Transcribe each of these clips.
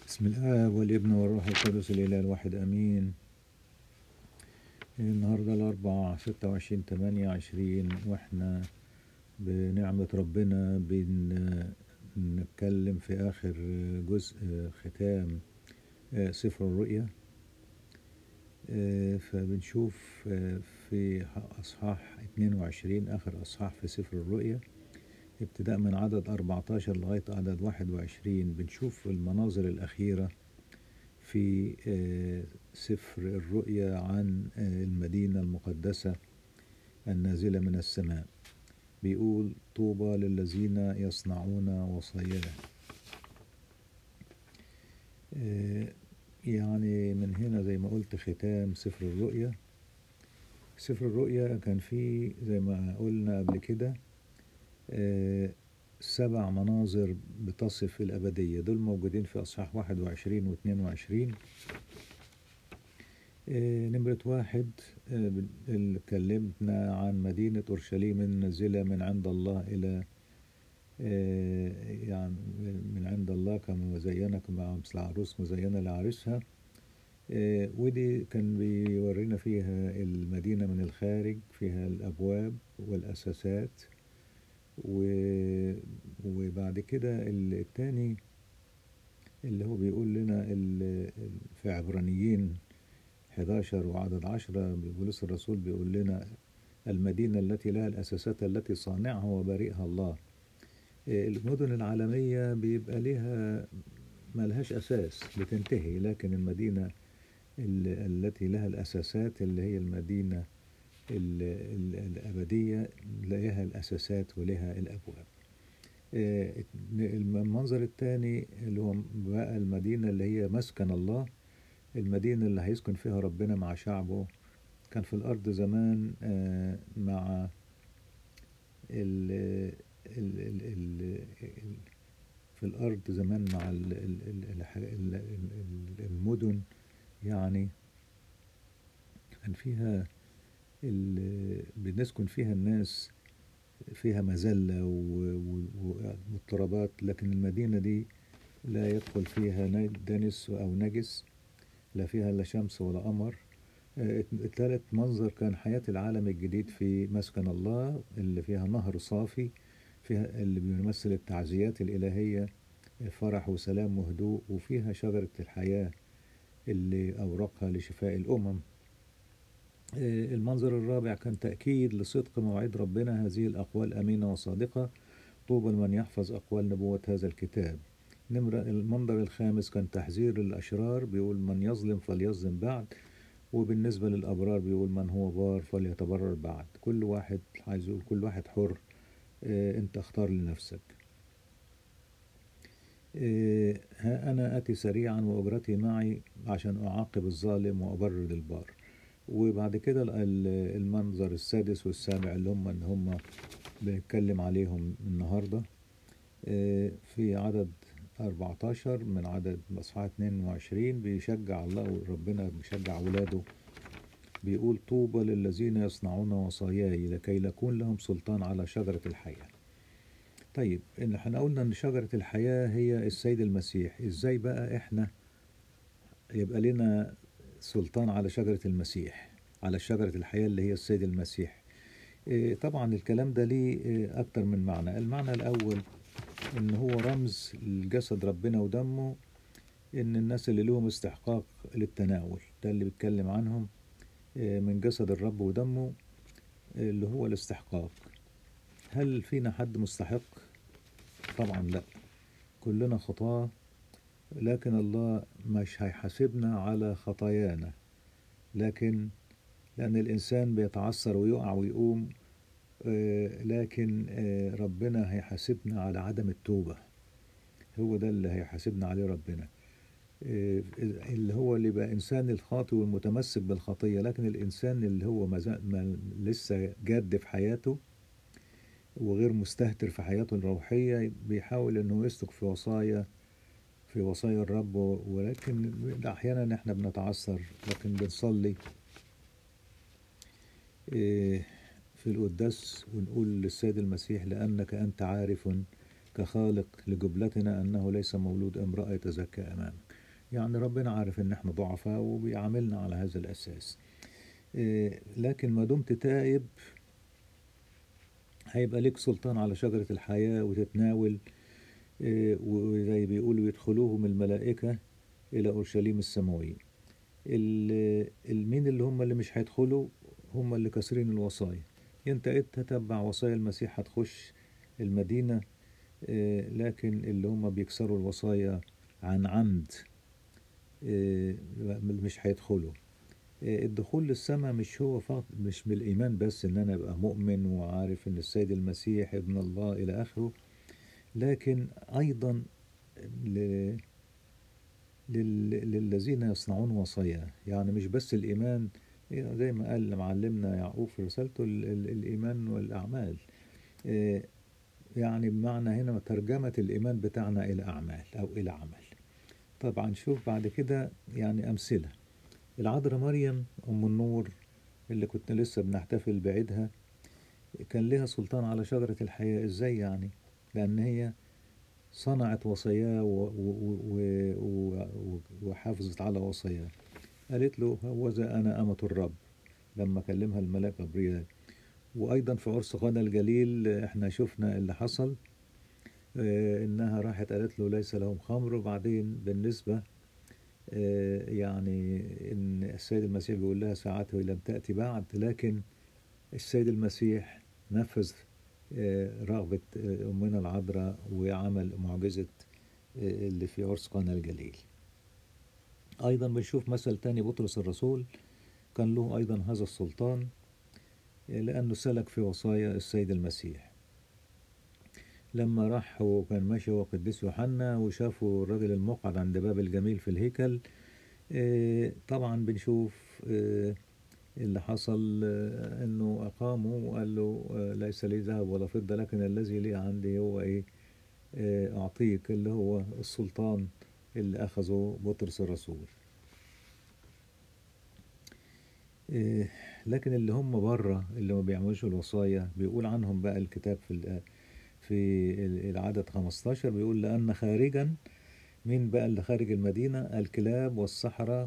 بسم الآب والابن والروح القدس الإله الواحد آمين النهاردة الأربعة ستة وعشرين تمانية وعشرين وإحنا بنعمة ربنا بنتكلم في آخر جزء ختام سفر الرؤيا فبنشوف في أصحاح 22 آخر أصحاح في سفر الرؤيا ابتداء من عدد 14 لغاية عدد 21 بنشوف المناظر الأخيرة في سفر الرؤيا عن المدينة المقدسة النازلة من السماء بيقول طوبى للذين يصنعون وصاياه يعني من هنا زي ما قلت ختام سفر الرؤيا سفر الرؤيا كان فيه زي ما قلنا قبل كده سبع مناظر بتصف الأبدية دول موجودين في أصحاح واحد وعشرين واثنين وعشرين نمرة واحد اللي اتكلمنا عن مدينة أورشليم النازلة من عند الله إلى يعني من عند الله كما مزينة كما مثل عروس مزينة لعريسها ودي كان بيورينا فيها المدينة من الخارج فيها الأبواب والأساسات وبعد كده التاني اللي هو بيقول لنا في عبرانيين 11 وعدد 10 بولس الرسول بيقول لنا المدينة التي لها الأساسات التي صانعها وبارئها الله المدن العالمية بيبقى لها ملهاش أساس بتنتهي لكن المدينة التي لها الأساسات اللي هي المدينة الأبدية لها الأساسات ولها الأبواب المنظر الثاني اللي هو بقى المدينة اللي هي مسكن الله المدينة اللي هيسكن فيها ربنا مع شعبه كان في الأرض زمان مع ال ال ال ال في الأرض زمان مع المدن يعني كان فيها بنسكن فيها الناس فيها مذلة واضطرابات لكن المدينة دي لا يدخل فيها دنس أو نجس لا فيها لا شمس ولا قمر الثالث منظر كان حياة العالم الجديد في مسكن الله اللي فيها نهر صافي فيها اللي بيمثل التعزيات الإلهية فرح وسلام وهدوء وفيها شجرة الحياة اللي أوراقها لشفاء الأمم المنظر الرابع كان تأكيد لصدق مواعيد ربنا هذه الأقوال أمينة وصادقة طوبى لمن يحفظ أقوال نبوة هذا الكتاب نمرة المنظر الخامس كان تحذير للأشرار بيقول من يظلم فليظلم بعد وبالنسبة للأبرار بيقول من هو بار فليتبرر بعد كل واحد عايز يقول كل واحد حر اه انت اختار لنفسك اه ها أنا أتي سريعا وأجرتي معي عشان أعاقب الظالم وأبرر البار وبعد كده المنظر السادس والسابع اللي هم ان هم بنتكلم عليهم النهارده في عدد 14 من عدد اصحاح 22 بيشجع الله وربنا بيشجع ولاده بيقول طوبى للذين يصنعون وصاياي لكي يكون لهم سلطان على شجرة الحياة طيب ان احنا قلنا ان شجرة الحياة هي السيد المسيح ازاي بقى احنا يبقى لنا سلطان على شجرة المسيح على شجرة الحياة اللي هي السيد المسيح طبعا الكلام ده ليه أكتر من معنى المعنى الأول إن هو رمز لجسد ربنا ودمه إن الناس اللي لهم استحقاق للتناول ده اللي بيتكلم عنهم من جسد الرب ودمه اللي هو الاستحقاق هل فينا حد مستحق؟ طبعا لا كلنا خطاه لكن الله مش هيحاسبنا على خطايانا لكن لأن الإنسان بيتعثر ويقع ويقوم لكن ربنا هيحاسبنا على عدم التوبة هو ده اللي هيحاسبنا عليه ربنا اللي هو اللي بقى إنسان الخاطئ والمتمسك بالخطية لكن الإنسان اللي هو ما لسه جاد في حياته وغير مستهتر في حياته الروحية بيحاول إنه يسلك في وصايا في وصايا الرب ولكن أحيانا احنا بنتعثر لكن بنصلي في القداس ونقول للسيد المسيح لأنك أنت عارف كخالق لجبلتنا أنه ليس مولود امرأة يتزكى أمامك يعني ربنا عارف ان احنا ضعفاء وبيعاملنا على هذا الاساس إيه، لكن ما دمت تائب هيبقى لك سلطان على شجرة الحياة وتتناول إيه، وزي بيقولوا يدخلوهم الملائكة إلى أورشليم السماوية ال- المين اللي هم اللي مش هيدخلوا هم اللي كاسرين الوصايا انت تتبع وصايا المسيح هتخش المدينة إيه، لكن اللي هم بيكسروا الوصايا عن عمد إيه، مش هيدخلوا إيه، الدخول للسماء مش هو فقط مش بالإيمان بس إن أنا أبقى مؤمن وعارف إن السيد المسيح ابن الله إلى آخره لكن أيضا ل... لل... للذين يصنعون وصاياه يعني مش بس الإيمان زي ما قال معلمنا يعقوب في رسالته ال... ال... الإيمان والأعمال إيه، يعني بمعنى هنا ترجمة الإيمان بتاعنا إلى أعمال أو إلى عمل طبعا شوف بعد كده يعني أمثلة العذراء مريم أم النور اللي كنا لسه بنحتفل بعيدها كان لها سلطان على شجرة الحياة إزاي يعني لأن هي صنعت وصاياه و- و- و- و- وحافظت على وصاياه قالت له هوذا أنا أمة الرب لما كلمها الملاك جبريل وأيضا في عرس قانا الجليل احنا شفنا اللي حصل آه، إنها راحت قالت له ليس لهم خمر وبعدين بالنسبة آه، يعني إن السيد المسيح بيقول لها ساعته لم تأتي بعد لكن السيد المسيح نفذ آه، رغبة آه، أمنا العذراء وعمل معجزة آه، اللي في عرس قانا الجليل أيضا بنشوف مثل تاني بطرس الرسول كان له أيضا هذا السلطان آه، لأنه سلك في وصايا السيد المسيح لما راح وكان ماشي هو قديس يوحنا وشافوا الراجل المقعد عند باب الجميل في الهيكل آه، طبعا بنشوف آه، اللي حصل آه، انه اقامه وقال له آه، ليس لي ذهب ولا فضة لكن الذي لي عندي هو ايه آه، اعطيك اللي هو السلطان اللي اخذه بطرس الرسول آه، لكن اللي هم بره اللي ما بيعملوش الوصايا بيقول عنهم بقى الكتاب في ال- في العدد 15 بيقول لأن خارجا مين بقى اللي خارج المدينة الكلاب والسحرة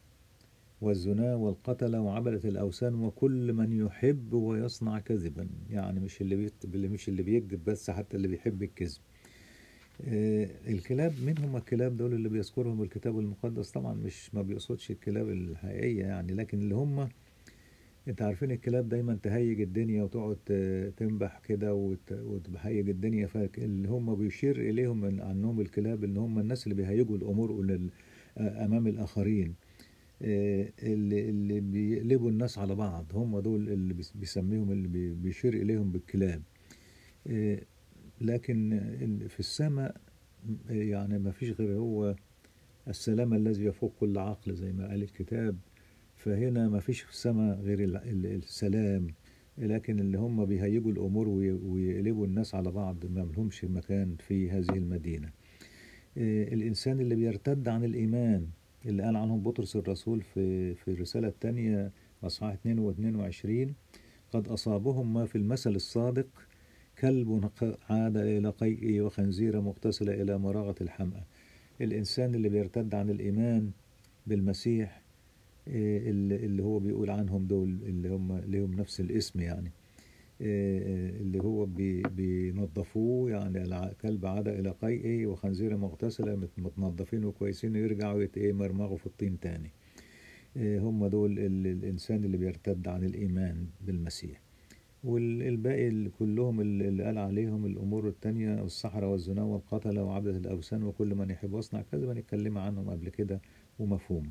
والزنا والقتلة وعبدة الأوثان وكل من يحب ويصنع كذبا يعني مش اللي بيت... اللي مش اللي بيكذب بس حتى اللي بيحب الكذب آه، الكلاب مين هم الكلاب دول اللي بيذكرهم الكتاب المقدس طبعا مش ما بيقصدش الكلاب الحقيقية يعني لكن اللي هم انت عارفين الكلاب دايما تهيج الدنيا وتقعد ت- تنبح كده وت- وتهيج الدنيا فاللي هم بيشير اليهم من عنهم الكلاب ان هم الناس اللي بيهيجوا الامور لل- امام الاخرين آه، اللي اللي بيقلبوا الناس على بعض هم دول اللي بيس- بيسميهم اللي بي- بيشير اليهم بالكلاب آه، لكن ال- في السماء آه، يعني ما فيش غير هو السلام الذي يفوق كل عقل زي ما قال الكتاب فهنا ما فيش في السماء غير ال- ال- السلام لكن اللي هم بيهيجوا الأمور وي- ويقلبوا الناس على بعض ما لهمش مكان في هذه المدينة آه، الإنسان اللي بيرتد عن الإيمان اللي قال عنهم بطرس الرسول في في الرسالة الثانية أصحاح 2 و 22 قد أصابهم ما في المثل الصادق كلب عاد إلى قيئه وخنزير مغتسلة إلى مراغة الحمأة الإنسان اللي بيرتد عن الإيمان بالمسيح إيه اللي اللي هو بيقول عنهم دول اللي هم لهم نفس الاسم يعني إيه اللي هو بي بينظفوه يعني الكلب عاد إلى قيئه وخنزير مغتسلة مت- متنظفين وكويسين يرجعوا يت- إيه مرمغوا في الطين تاني إيه هم دول ال- الإنسان اللي بيرتد عن الإيمان بالمسيح والباقي اللي كلهم اللي اللي قال عليهم الأمور التانية السحرة والزنا والقتلة وعبدة الأوثان وكل من يحب يصنع كذبا اتكلم عنهم قبل كده ومفهومة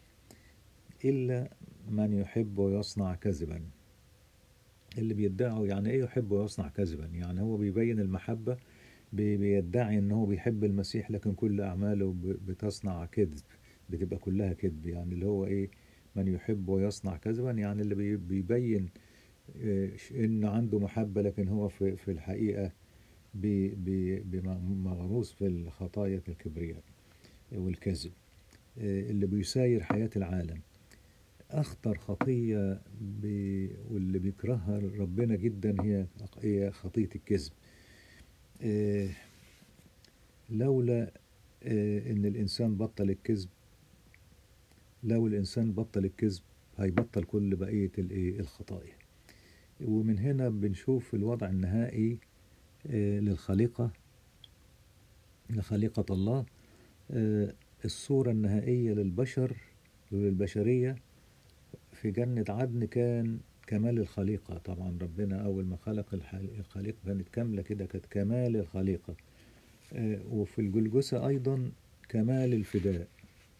إلا من يحب ويصنع كذبا اللي بيدعوا يعني ايه يحب ويصنع كذبا يعني هو بيبين المحبة بي- بيدعي ان هو بيحب المسيح لكن كل اعماله ب- بتصنع كذب بتبقى كلها كذب يعني اللي هو ايه من يحب ويصنع كذبا يعني اللي بي- بيبين آه، ان عنده محبة لكن هو في في الحقيقة بي- بي- بم- مغروس في الخطايا الكبرياء والكذب آه، اللي بيساير حياة العالم أخطر خطية بي واللي بيكرهها ربنا جدا هي هي خطية الكذب آه، لولا آه، إن الإنسان بطل الكذب لو الإنسان بطل الكذب هيبطل كل بقية الإيه الخطايا ومن هنا بنشوف الوضع النهائي آه، للخليقة لخليقة الله آه، الصورة النهائية للبشر وللبشرية في جنة عدن كان كمال الخليقة طبعا ربنا أول ما خلق الح- الخليقة كانت كاملة كده كانت كمال الخليقة آه، وفي الجلجسة أيضا كمال الفداء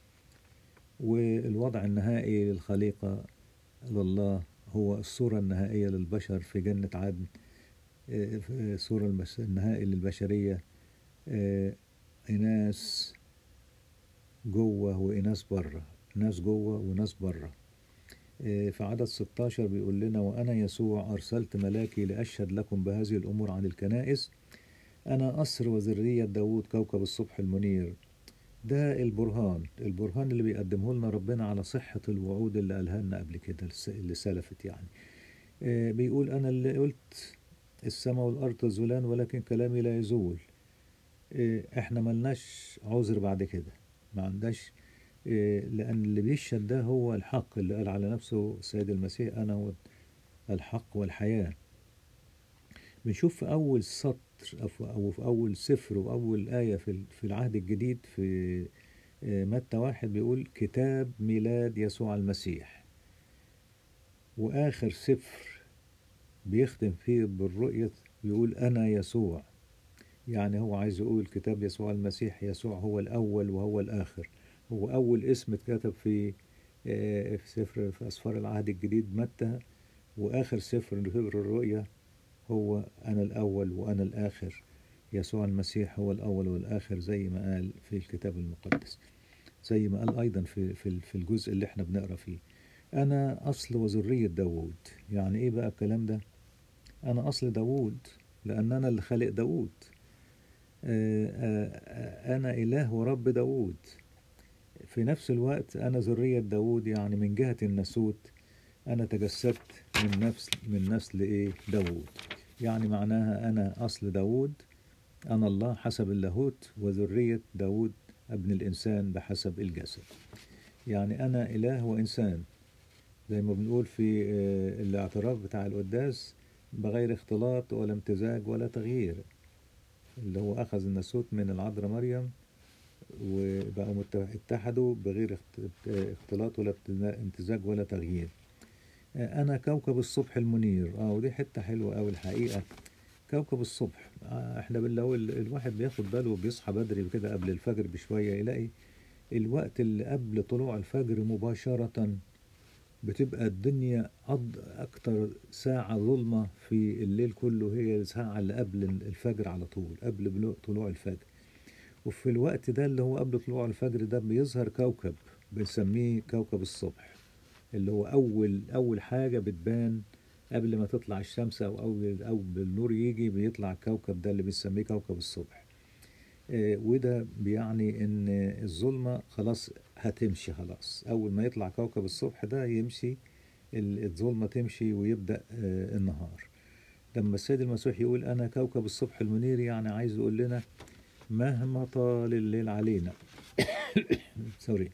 والوضع النهائي للخليقة لله هو الصورة النهائية للبشر في جنة عدن آه، في الصورة المس- النهائية للبشرية آه، إناس جوه وإناس بره ناس جوه وناس بره آه، في عدد 16 بيقول لنا وأنا يسوع أرسلت ملاكي لأشهد لكم بهذه الأمور عن الكنائس أنا أسر وذرية داود كوكب الصبح المنير ده البرهان البرهان اللي بيقدمه لنا ربنا على صحة الوعود اللي قالها لنا قبل كده الس- اللي سلفت يعني آه، بيقول أنا اللي قلت السماء والأرض تزولان ولكن كلامي لا يزول آه، احنا ملناش عذر بعد كده ما عندناش آه، لأن اللي بيشهد ده هو الحق اللي قال على نفسه السيد المسيح أنا هو الحق والحياة بنشوف في أول سطر أو في- أو في أول سفر وأول آية في ال- في العهد الجديد في آه، متى واحد بيقول كتاب ميلاد يسوع المسيح وآخر سفر بيختم فيه بالرؤية بيقول أنا يسوع يعني هو عايز يقول كتاب يسوع المسيح يسوع هو الأول وهو الآخر هو أول اسم اتكتب في آه، في سفر في أسفار العهد الجديد متى وآخر سفر سفر الرؤيا هو أنا الأول وأنا الآخر يسوع المسيح هو الأول والآخر زي ما قال في الكتاب المقدس زي ما قال أيضا في في في الجزء اللي احنا بنقرا فيه أنا أصل وذرية داوود يعني إيه بقى الكلام ده أنا أصل داوود لأن أنا اللي خالق داوود آه، آه، أنا إله ورب داوود في نفس الوقت أنا ذرية داوود يعني من جهة الناسوت أنا تجسدت من نفس من نسل إيه داوود يعني معناها أنا أصل داوود أنا الله حسب اللاهوت وذرية داوود ابن الإنسان بحسب الجسد يعني أنا إله وإنسان زي ما بنقول في آه، الاعتراف بتاع القداس بغير اختلاط ولا امتزاج ولا تغيير اللي هو أخذ الناسوت من العذراء مريم وبقوا مت- اتحدوا بغير اخت- اختلاط ولا ابتنا- امتزاج ولا تغيير آه، أنا كوكب الصبح المنير اه ودي حتة حلوة أوي الحقيقة كوكب الصبح آه، احنا لو ال- الواحد بياخد باله وبيصحى بدري كده قبل الفجر بشوية يلاقي الوقت اللي قبل طلوع الفجر مباشرة بتبقى الدنيا أض أكتر ساعة ظلمة في الليل كله هي الساعة اللي قبل الفجر على طول قبل بلو- طلوع الفجر وفي الوقت ده اللي هو قبل طلوع الفجر ده بيظهر كوكب بنسميه كوكب الصبح اللي هو أول أول حاجة بتبان قبل ما تطلع الشمس أو أول أو بالنور يجي بيطلع الكوكب ده اللي بنسميه كوكب الصبح آه، وده بيعني إن الظلمة خلاص هتمشي خلاص أول ما يطلع كوكب الصبح ده يمشي ال- الظلمة تمشي ويبدأ آه، النهار لما السيد المسيح يقول أنا كوكب الصبح المنير يعني عايز يقول لنا مهما طال الليل علينا سوري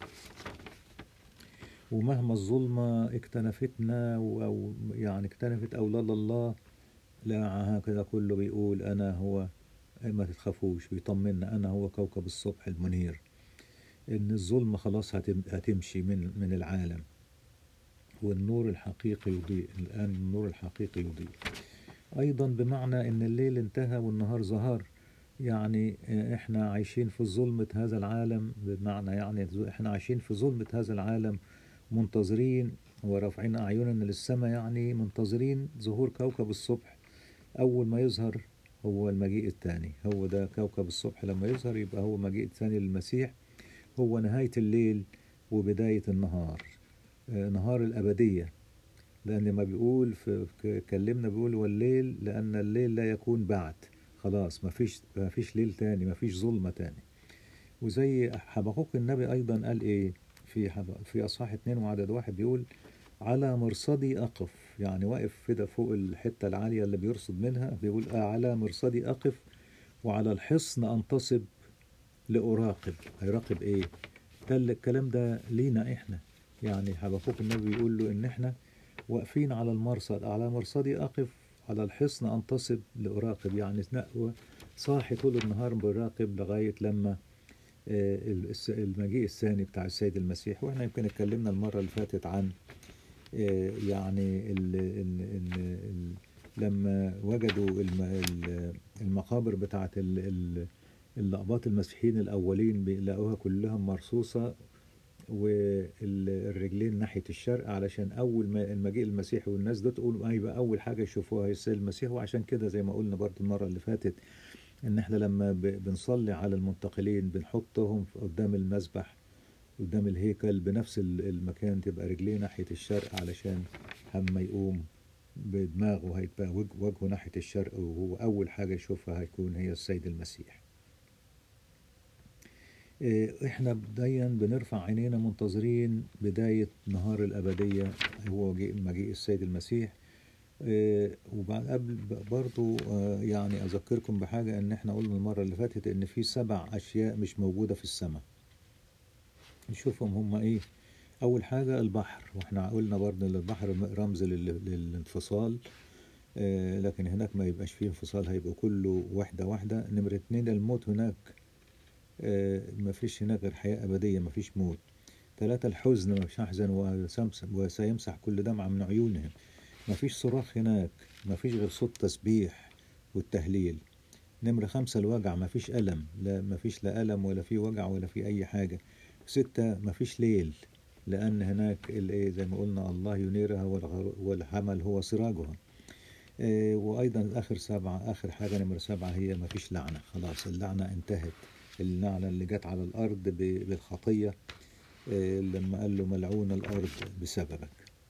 ومهما الظلمة اكتنفتنا و- أو يعني اكتنفت أولاد الله لا هكذا كله بيقول أنا هو ما تتخافوش بيطمنا أنا هو كوكب الصبح المنير إن الظلمة خلاص هتم- هتمشي من من العالم والنور الحقيقي يضيء الآن النور الحقيقي يضيء أيضا بمعنى إن الليل انتهى والنهار ظهر يعني آه، إحنا عايشين في ظلمة هذا العالم بمعنى يعني إحنا عايشين في ظلمة هذا العالم منتظرين ورافعين أعيننا للسماء يعني منتظرين ظهور كوكب الصبح أول ما يظهر هو المجيء الثاني هو ده كوكب الصبح لما يظهر يبقى هو مجيء الثاني للمسيح هو نهاية الليل وبداية النهار آه، نهار الأبدية لأن ما بيقول في في- كلمنا بيقول والليل لأن الليل لا يكون بعد خلاص ما فيش ما فيش ليل تاني ما فيش ظلمة تاني وزي حبقوق النبي أيضا قال إيه في حب... في أصحاح اتنين وعدد واحد بيقول على مرصدي أقف يعني واقف كده فوق الحتة العالية اللي بيرصد منها بيقول آه على مرصدي أقف وعلى الحصن أنتصب لأراقب هيراقب إيه ده ال- الكلام ده لينا إحنا يعني حبقوق النبي بيقول له إن إحنا واقفين على المرصد على مرصدي أقف على الحصن أنتصب لأراقب يعني نقوى صاحي طول النهار براقب لغاية لما آه، الس- المجيء الثاني بتاع السيد المسيح واحنا يمكن اتكلمنا المرة اللي فاتت عن آه، يعني ال ال ال ال لما وجدوا الم- ال- المقابر بتاعت ال- ال- الأقباط المسيحيين الأولين بيلاقوها كلها مرصوصة والرجلين ناحية الشرق علشان أول ما المجيء المسيحي والناس ده تقول هيبقى أول حاجة يشوفوها هي السيد المسيح وعشان كده زي ما قلنا برضو المرة اللي فاتت إن إحنا لما ب- بنصلي على المنتقلين بنحطهم قدام المذبح قدام الهيكل بنفس ال- المكان تبقى رجليه ناحية الشرق علشان اما يقوم بدماغه هيبقى وج- وجهه ناحية الشرق وهو أول حاجة يشوفها هيكون هي السيد المسيح إيه، احنا دايما بنرفع عينينا منتظرين بداية نهار الأبدية هو جي- مجيء السيد المسيح إيه، وبعد قبل ب- برضو آه، يعني أذكركم بحاجة إن احنا قلنا المرة اللي فاتت إن في سبع أشياء مش موجودة في السماء نشوفهم هم إيه أول حاجة البحر واحنا قلنا برضه إن البحر رمز لل- للانفصال آه، لكن هناك ما يبقاش فيه انفصال هيبقى كله واحدة واحدة نمرة اتنين الموت هناك آه، ما فيش هناك غير حياة أبدية ما فيش موت ثلاثة الحزن ما فيش أحزن وسمس- وسيمسح كل دمعة من عيونهم ما فيش صراخ هناك ما فيش غير صوت تسبيح والتهليل نمرة خمسة الوجع ما فيش ألم لا ما فيش لا ألم ولا في وجع ولا في أي حاجة ستة ما فيش ليل لأن هناك الإيه زي ما قلنا الله ينيرها والغر- والحمل هو سراجها آه، وأيضا آخر سبعة آخر حاجة نمرة سبعة هي ما فيش لعنة خلاص اللعنة انتهت اللعنة اللي جت على الأرض ب- بالخطية آه، لما قال له ملعون الأرض بسببك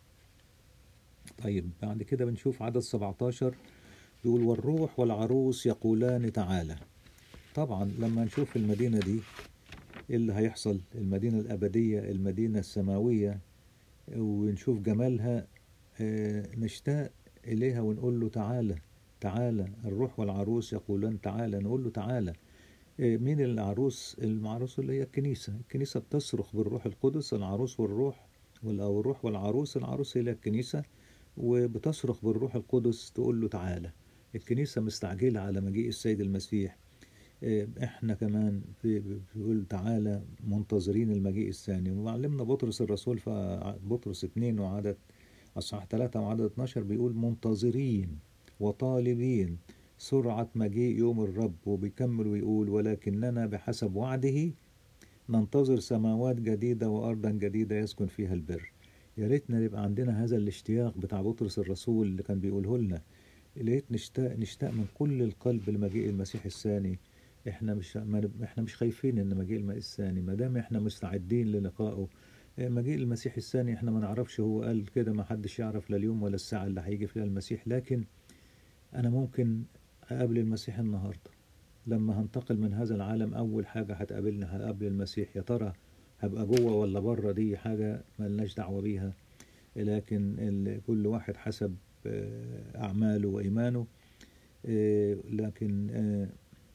طيب بعد كده بنشوف عدد 17 بيقول والروح والعروس يقولان تعالى طبعا لما نشوف المدينة دي ايه اللي هيحصل المدينة الأبدية المدينة السماوية ونشوف جمالها آه، نشتاق إليها ونقول له تعالى تعالى الروح والعروس يقولان تعالى نقول له تعالى آه، مين العروس العروس اللي هي الكنيسة الكنيسة بتصرخ بالروح القدس العروس والروح وال- أو الروح والعروس العروس هي الكنيسة وبتصرخ بالروح القدس تقول له تعالى الكنيسة مستعجلة على مجيء السيد المسيح آه، احنا كمان في- بيقول تعالى منتظرين المجيء الثاني ومعلمنا بطرس الرسول في بطرس 2 وعدد اصحاح 3 وعدد 12 بيقول منتظرين وطالبين سرعة مجيء يوم الرب وبيكمل ويقول ولكننا بحسب وعده ننتظر سماوات جديدة وأرضا جديدة يسكن فيها البر يا ريتنا يبقى عندنا هذا الاشتياق بتاع بطرس الرسول اللي كان بيقوله لنا يا ريت نشتاق نشتاق من كل القلب لمجيء المسيح الثاني احنا مش ما احنا مش خايفين ان مجيء المسيح الثاني ما دام احنا مستعدين للقائه اه، مجيء المسيح الثاني احنا ما نعرفش هو قال كده ما حدش يعرف لا اليوم ولا الساعة اللي هيجي فيها المسيح لكن انا ممكن اقابل المسيح النهارده لما هنتقل من هذا العالم اول حاجة هتقابلني هقابل المسيح يا ترى هبقى جوه ولا بره دي حاجة ملناش دعوة بيها لكن ال- كل واحد حسب اه، أعماله وإيمانه اه، لكن اه،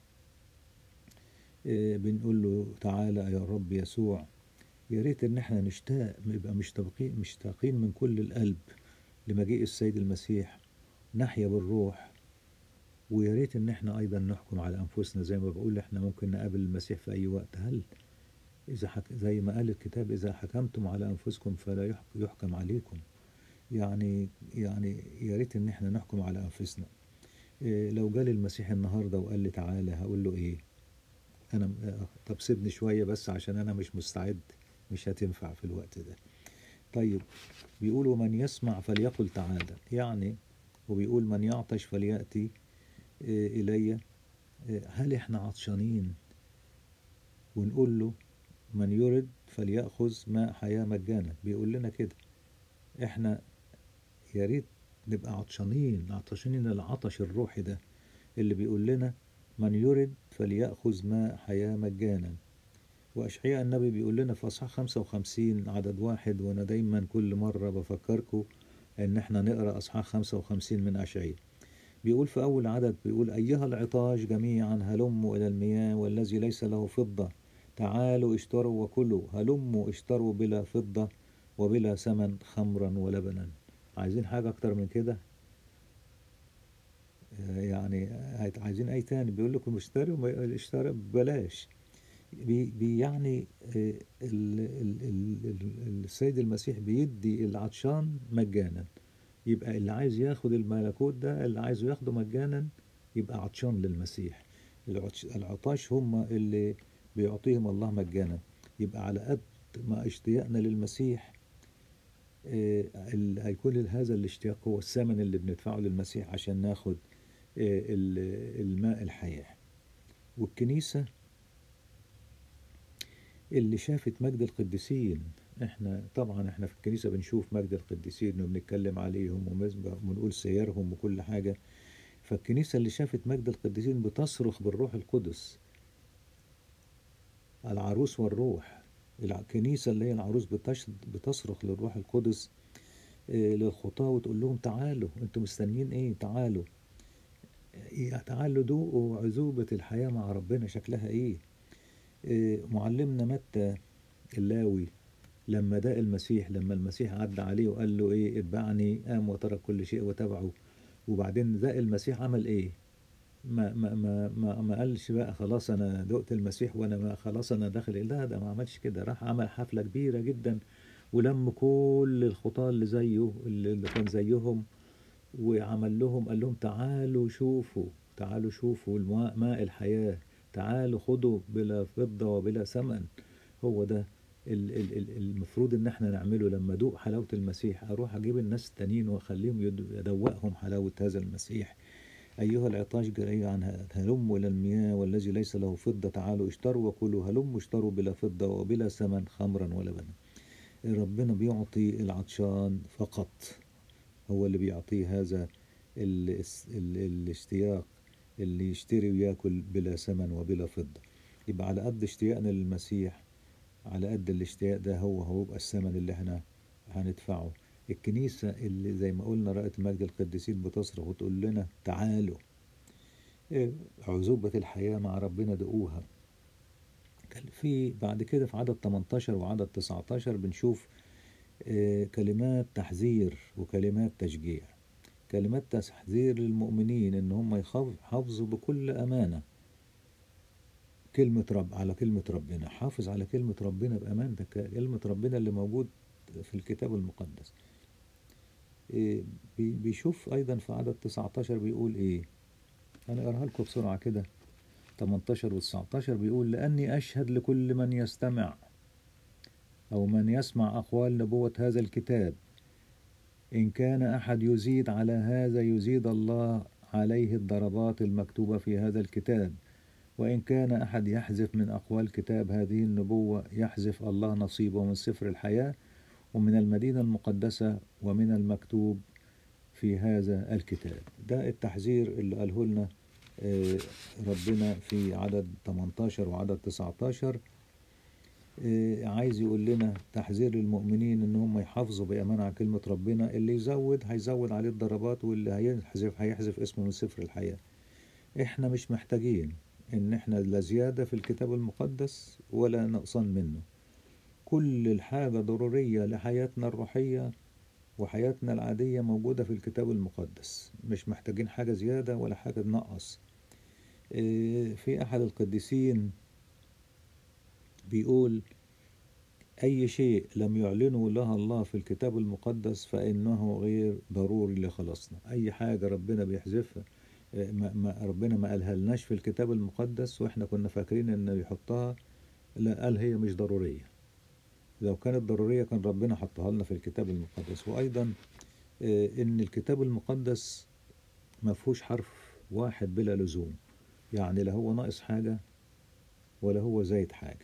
اه، بنقول له تعالى يا رب يسوع يا ريت ان احنا نشتاق نبقى مشتاقين مشتاقين من كل القلب لمجيء السيد المسيح نحيا بالروح ويا ريت ان احنا ايضا نحكم على انفسنا زي ما بقول احنا ممكن نقابل المسيح في اي وقت هل اذا حك... زي ما قال الكتاب اذا حكمتم على انفسكم فلا يحك... يحكم عليكم يعني يعني يا ريت ان احنا نحكم على انفسنا إيه لو جالي المسيح النهارده وقال لي تعالى هقول له ايه انا م- آه، طب سيبني شويه بس عشان انا مش مستعد مش هتنفع في الوقت ده طيب بيقولوا من يسمع فليقل تعالى يعني وبيقول من يعطش فليأتي آه، إلي آه، هل احنا عطشانين ونقول له من يرد فليأخذ ماء حياة مجانا بيقول لنا كده احنا يا ريت نبقى عطشانين عطشانين العطش الروحي ده اللي بيقول لنا من يرد فليأخذ ماء حياة مجانا وأشعياء النبي بيقول لنا في أصحاح 55 عدد واحد وأنا دايما كل مرة بفكركم إن إحنا نقرأ أصحاح 55 من أشعياء بيقول في أول عدد بيقول أيها العطاش جميعا هلموا إلى المياه والذي ليس له فضة تعالوا اشتروا وكلوا هلموا اشتروا بلا فضة وبلا ثمن خمرا ولبنا عايزين حاجة أكتر من كده آه، يعني هيت- عايزين أي تاني بيقول لكم اشتروا ما- اشترى ببلاش بي بي يعني آه، ال ال ال ال السيد المسيح بيدي العطشان مجانا يبقى اللي عايز ياخد الملكوت ده اللي عايزه ياخده مجانا يبقى عطشان للمسيح العطش العطاش هم اللي بيعطيهم الله مجانا يبقى على قد ما اشتياقنا للمسيح آه، ال- هيكون هذا الاشتياق هو الثمن اللي بندفعه للمسيح عشان ناخد آه، ال- الماء الحياة والكنيسة اللي شافت مجد القديسين احنا طبعا احنا في الكنيسة بنشوف مجد القديسين وبنتكلم عليهم ومزبع- وبنقول سيرهم وكل حاجة فالكنيسة اللي شافت مجد القديسين بتصرخ بالروح القدس العروس والروح الكنيسة اللي هي العروس بتش- بتصرخ للروح القدس آه، للخطاة وتقول لهم تعالوا انتوا مستنيين ايه تعالوا آه، تعالوا دوقوا عذوبة الحياة مع ربنا شكلها ايه آه، معلمنا متى اللاوي لما داق المسيح لما المسيح عدى عليه وقال له ايه اتبعني قام وترك كل شيء وتبعه وبعدين داق المسيح عمل ايه ما ما ما ما, ما قالش بقى خلاص انا دقت المسيح وانا ما خلاص انا داخل لا ده ما عملش كده راح عمل حفلة كبيرة جدا ولم كل الخطاة اللي زيه اللي اللي كان زيهم وعمل لهم قال لهم تعالوا شوفوا تعالوا شوفوا الماء ماء الحياة تعالوا خدوا بلا فضة وبلا ثمن هو ده ال- ال- ال- المفروض ان احنا نعمله لما ادوق حلاوة المسيح اروح اجيب الناس التانيين واخليهم يد- يدوقهم حلاوة هذا المسيح أيها العطاش جريعا هلموا إلى المياه والذي ليس له فضة تعالوا اشتروا وكلوا هلموا اشتروا بلا فضة وبلا ثمن خمرا ولبنا ربنا بيعطي العطشان فقط هو اللي بيعطيه هذا ال ال الاشتياق اللي يشتري وياكل بلا ثمن وبلا فضة يبقى على قد اشتياقنا للمسيح على قد الاشتياق ده هو هو يبقى الثمن اللي احنا هندفعه الكنيسة اللي زي ما قلنا رأت مجد القديسين بتصرخ وتقول لنا تعالوا إيه، عذوبة الحياة مع ربنا دقوها كان في بعد كده في عدد 18 وعدد 19 بنشوف آه، كلمات تحذير وكلمات تشجيع كلمات تحذير للمؤمنين ان هم يخاف- يحافظوا بكل امانه كلمه رب على كلمه ربنا حافظ على كلمه ربنا بامانتك كلمه ربنا اللي موجود في الكتاب المقدس إيه، بي- بيشوف ايضا في عدد 19 بيقول ايه انا اقراها لكم بسرعه كده 18 و 19 بيقول لاني اشهد لكل من يستمع أو من يسمع أقوال نبوة هذا الكتاب إن كان أحد يزيد على هذا يزيد الله عليه الضربات المكتوبة في هذا الكتاب وإن كان أحد يحذف من أقوال كتاب هذه النبوة يحذف الله نصيبه من سفر الحياة ومن المدينة المقدسة ومن المكتوب في هذا الكتاب ده التحذير اللي قاله لنا آه، ربنا في عدد 18 وعدد 19 آه، عايز يقول لنا تحذير للمؤمنين ان هم يحافظوا بأمانة على كلمة ربنا اللي يزود هيزود عليه الضربات واللي هيحذف هيحذف اسمه من سفر الحياة احنا مش محتاجين ان احنا لا زيادة في الكتاب المقدس ولا نقصان منه كل الحاجة ضرورية لحياتنا الروحية وحياتنا العادية موجودة في الكتاب المقدس مش محتاجين حاجة زيادة ولا حاجة نقص إيه، في أحد القديسين بيقول أي شيء لم يعلنه لها الله في الكتاب المقدس فإنه غير ضروري لخلاصنا أي حاجة ربنا بيحذفها إيه، ما ما ربنا ما قالها لناش في الكتاب المقدس وإحنا كنا فاكرين إنه يحطها لا قال هي مش ضرورية لو كانت ضرورية كان ربنا حطها لنا في الكتاب المقدس وأيضا آه، إن الكتاب المقدس ما فيهوش حرف واحد بلا لزوم يعني لا هو ناقص حاجة ولا هو زايد حاجة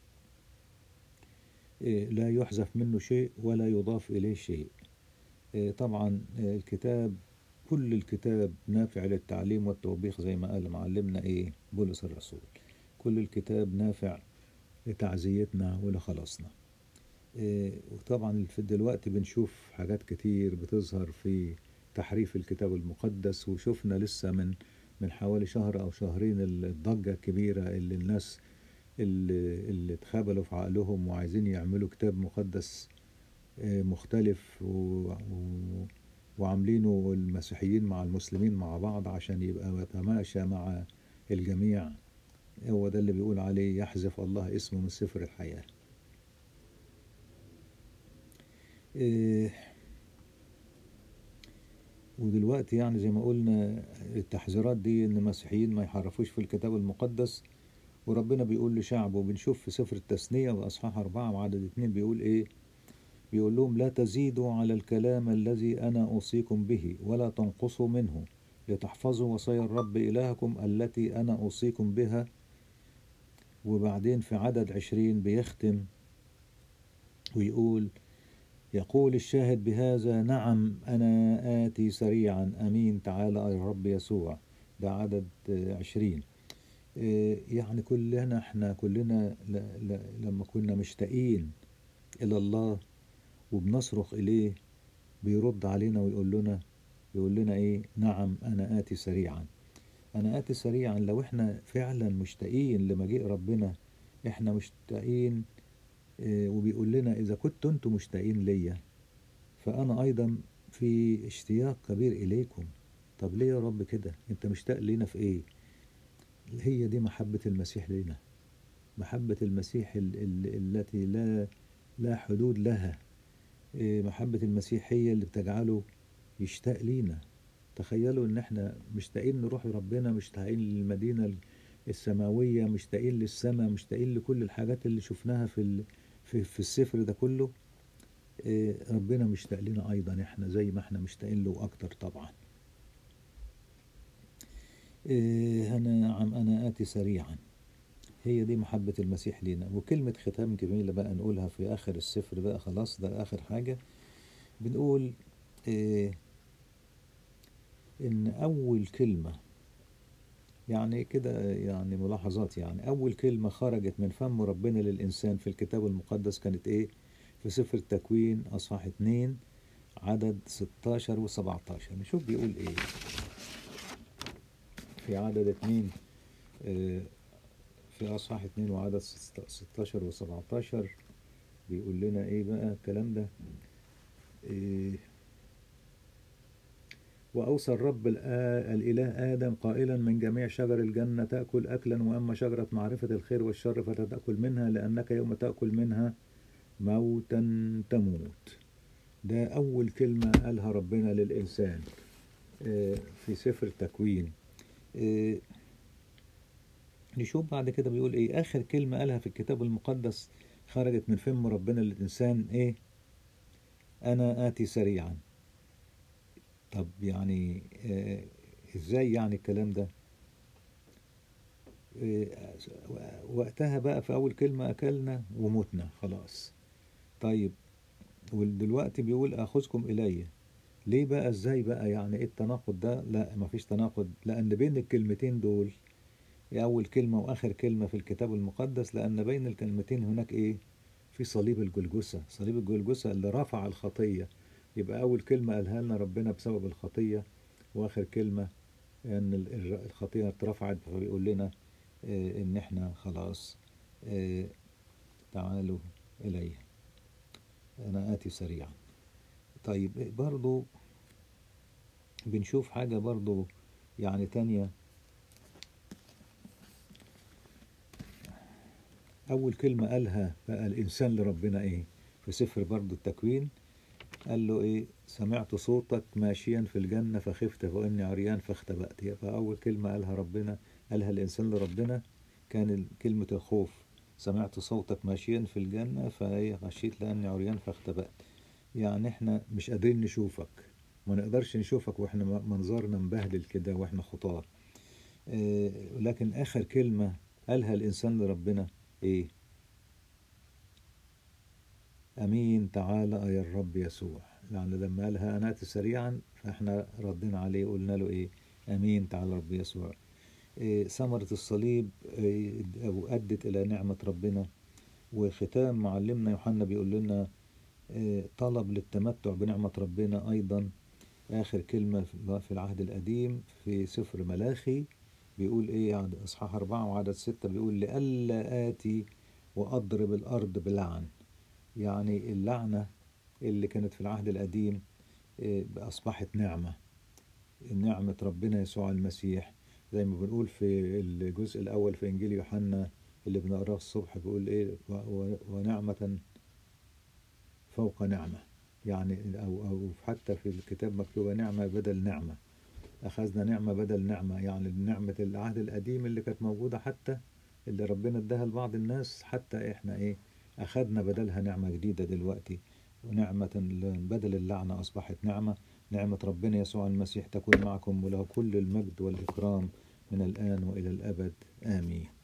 آه، لا يحذف منه شيء ولا يضاف إليه شيء آه، طبعا آه، الكتاب كل الكتاب نافع للتعليم والتوبيخ زي ما قال معلمنا إيه بولس الرسول كل الكتاب نافع لتعزيتنا ولخلاصنا إيه، وطبعا في دلوقتي بنشوف حاجات كتير بتظهر في تحريف الكتاب المقدس وشفنا لسه من من حوالي شهر او شهرين الضجة الكبيرة اللي الناس اللي, اللي اتخبلوا في عقلهم وعايزين يعملوا كتاب مقدس آه، مختلف و... و... وعاملينه المسيحيين مع المسلمين مع بعض عشان يبقى يتماشى مع الجميع هو ده اللي بيقول عليه يحذف الله اسمه من سفر الحياة إيه ودلوقتي يعني زي ما قلنا التحذيرات دي ان المسيحيين ما يحرفوش في الكتاب المقدس وربنا بيقول لشعبه بنشوف في سفر التثنية وأصحاح أربعة وعدد اتنين بيقول إيه بيقول لهم لا تزيدوا على الكلام الذي أنا أوصيكم به ولا تنقصوا منه لتحفظوا وصايا الرب إلهكم التي أنا أوصيكم بها وبعدين في عدد عشرين بيختم ويقول يقول الشاهد بهذا نعم أنا آتي سريعا أمين تعالى يا رب يسوع ده عدد عشرين يعني كلنا احنا كلنا ل ل لما كنا مشتاقين إلى الله وبنصرخ إليه بيرد علينا ويقول لنا يقول لنا إيه نعم أنا آتي سريعا أنا آتي سريعا لو إحنا فعلا مشتاقين لمجيء ربنا إحنا مشتاقين إيه وبيقول لنا إذا كنتوا أنتم مشتاقين ليا فأنا أيضا في اشتياق كبير إليكم طب ليه يا رب كده أنت مشتاق لينا في إيه هي دي محبة المسيح لنا محبة المسيح ال ال التي لا لا حدود لها إيه محبة المسيح هي اللي بتجعله يشتاق لينا تخيلوا ان احنا مشتاقين نروح لربنا مشتاقين للمدينة السماوية مشتاقين للسماء مشتاقين لكل الحاجات اللي شفناها في في, في السفر ده كله إيه ربنا مشتاق لنا ايضا احنا زي ما احنا مشتاقين له اكتر طبعا إيه انا عم انا اتي سريعا هي دي محبة المسيح لينا وكلمة ختام جميلة بقى نقولها في آخر السفر بقى خلاص ده آخر حاجة بنقول إيه إن أول كلمة يعني كده يعني ملاحظات يعني أول كلمة خرجت من فم ربنا للإنسان في الكتاب المقدس كانت إيه في سفر التكوين أصحاح 2 عدد 16 و 17 نشوف بيقول إيه في عدد 2 إيه في أصحاح 2 وعدد 16 و 17 بيقول لنا إيه بقى الكلام ده إيه وأوصى الرب الإله آدم قائلا من جميع شجر الجنة تأكل أكلا وأما شجرة معرفة الخير والشر فلا تأكل منها لأنك يوم تأكل منها موتا تموت ده أول كلمة قالها ربنا للإنسان في سفر التكوين نشوف بعد كده بيقول ايه اخر كلمة قالها في الكتاب المقدس خرجت من فم ربنا للانسان ايه انا اتي سريعا طب يعني آه ازاي يعني الكلام ده آه وقتها بقى في اول كلمة اكلنا ومتنا خلاص طيب ودلوقتي بيقول اخذكم الي ليه بقى ازاي بقى يعني ايه التناقض ده لا مفيش تناقض لان بين الكلمتين دول أول كلمة وآخر كلمة في الكتاب المقدس لأن بين الكلمتين هناك إيه؟ في صليب الجلجسة، صليب الجلجسة اللي رفع الخطية، يبقى أول كلمة قالها لنا ربنا بسبب الخطية، وآخر كلمة إن الخطية اترفعت فبيقول لنا إيه إن إحنا خلاص إيه تعالوا إلي أنا آتي سريعا. طيب برضو بنشوف حاجة برضو يعني تانية أول كلمة قالها بقى الإنسان لربنا إيه؟ في سفر برضو التكوين قال له إيه؟ سمعت صوتك ماشيا في الجنة فخفت فإني عريان فاختبأت فأول كلمة قالها ربنا قالها الإنسان لربنا كان كلمة الخوف سمعت صوتك ماشيا في الجنة فإيه خشيت لأني عريان فاختبأت يعني إحنا مش قادرين نشوفك ما نقدرش نشوفك وإحنا منظرنا مبهدل كده وإحنا خطاة إيه لكن آخر كلمة قالها الإنسان لربنا ايه امين تعالى يا الرب يسوع يعني لما قالها انا اتي سريعا فاحنا ردينا عليه قلنا له ايه امين تعالى رب يسوع إيه ثمرة الصليب إيه ادت الى نعمة ربنا وختام معلمنا يوحنا بيقول لنا إيه طلب للتمتع بنعمة ربنا ايضا اخر كلمة في العهد القديم في سفر ملاخي بيقول ايه عدد اصحاح أربعة وعدد ستة بيقول لئلا آتي وأضرب الأرض بلعن يعني اللعنة اللي كانت في العهد القديم آه، أصبحت نعمة نعمة ربنا يسوع المسيح زي ما بنقول في الجزء الأول في إنجيل يوحنا اللي بنقراه الصبح بيقول إيه و- و- ونعمة فوق نعمة يعني أو أو حتى في الكتاب مكتوبة نعمة بدل نعمة أخذنا نعمة بدل نعمة يعني نعمة العهد القديم اللي كانت موجودة حتى اللي ربنا اداها لبعض الناس حتى إحنا إيه أخذنا بدلها نعمة جديدة دلوقتي ونعمة بدل اللعنة أصبحت نعمة نعمة ربنا يسوع المسيح تكون معكم وله كل المجد والإكرام من الآن وإلى الأبد آمين